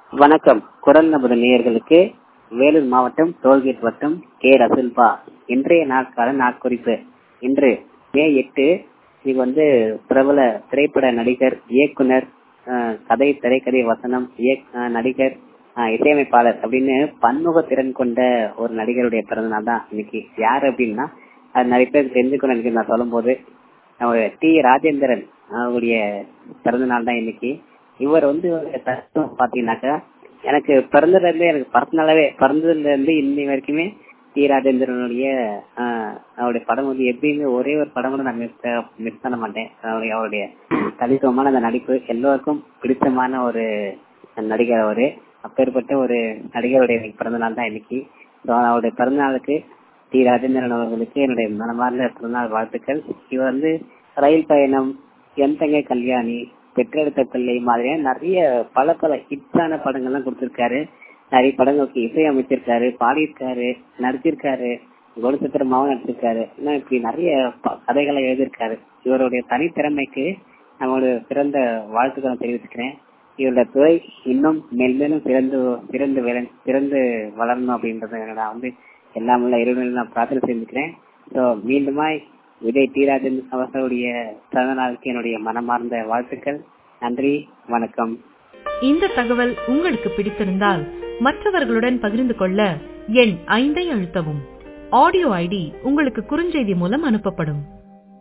வணக்கம் குரல் நமது நேயர்களுக்கு வேலூர் மாவட்டம் டோல்கேட் வட்டம் கே ரசுல்பா இன்றைய நாட்கால நாட்குறிப்பு இன்று மே எட்டு இது வந்து பிரபல திரைப்பட நடிகர் இயக்குனர் அஹ், கதை திரைக்கதை வசனம் இயக்- அஹ், நடிகர் அஹ், இசையமைப்பாளர் அப்படின்னு பன்முக திறன் கொண்ட ஒரு நடிகருடைய பிறந்த நாள் தான் இன்னைக்கு யாரு அப்படின்னா அது நிறைய பேர் தெரிஞ்சுக்கணும் நினைக்கிறேன் நான் சொல்லும் போது அவர் டி ராஜேந்திரன் அவருடைய பிறந்த நாள் தான் இன்னைக்கு இவர் வந்து ஒரு தத்துவம் பாத்தீங்கன்னாக்கா எனக்கு பிறந்ததுல இருந்து எனக்கு பர்சனலாவே பிறந்ததுல இருந்து இன்னை வரைக்குமே டி ராஜேந்திரனுடைய ஆஹ், அவருடைய படம் வந்து எப்பயுமே ஒரே ஒரு படம் கூட நான் மிஸ் மிஸ் பண்ண மாட்டேன் அவருடைய அவருடைய தனித்துவமான அந்த நடிப்பு எல்லோருக்கும் பிடித்தமான ஒரு நடிகர் அவரு அப்பேற்பட்ட ஒரு நடிகருடைய இன்னைக்கு பிறந்த நாள் தான் இன்னைக்கு So, அவருடைய பிறந்த நாளுக்கு டி ராஜேந்திரன் அவர்களுக்கு என்னுடைய மனமார்ந்த பிறந்தநாள் வாழ்த்துக்கள் இவர் வந்து ரயில் பயணம் என் தங்கை கல்யாணி பெற்றெடுத்த பிள்ளை மாதிரியான நிறைய பல பல ஹிட்ஸான படங்கள்லாம் கொடுத்திருக்காரு நிறைய படங்களுக்கு இசை அமைச்சிருக்காரு பாடியிருக்காரு நடிச்சிருக்காரு குணச்சித்திரமாவும் நடிச்சிருக்காரு இன்னும் இப்படி நிறைய ப- கதைகளை எழுதியிருக்காரு இவருடைய தனித்திறமைக்கு நம்மளோட சிறந்த வாழ்த்துக்களை தெரிவிச்சுக்கிறேன் இவருடைய துறை இன்னும் மேல்மேலும் சிறந்து சிறந்து விள- சிறந்து வளரணும் அப்படின்றத நான் வந்து எல்லாம் உள்ள இறைவனில் நான் பிரார்த்தனை செஞ்சுக்கிறேன் ஸோ மீண்டுமாய் விஜய் தீராஜன் அவர்களுடைய பிறந்த நாளுக்கு என்னுடைய மனமார்ந்த வாழ்த்துக்கள் நன்றி வணக்கம் இந்த தகவல் உங்களுக்கு பிடித்திருந்தால் மற்றவர்களுடன் பகிர்ந்து கொள்ள எண் ஐந்தை அழுத்தவும் ஆடியோ ஐடி உங்களுக்கு குறுஞ்செய்தி மூலம் அனுப்பப்படும்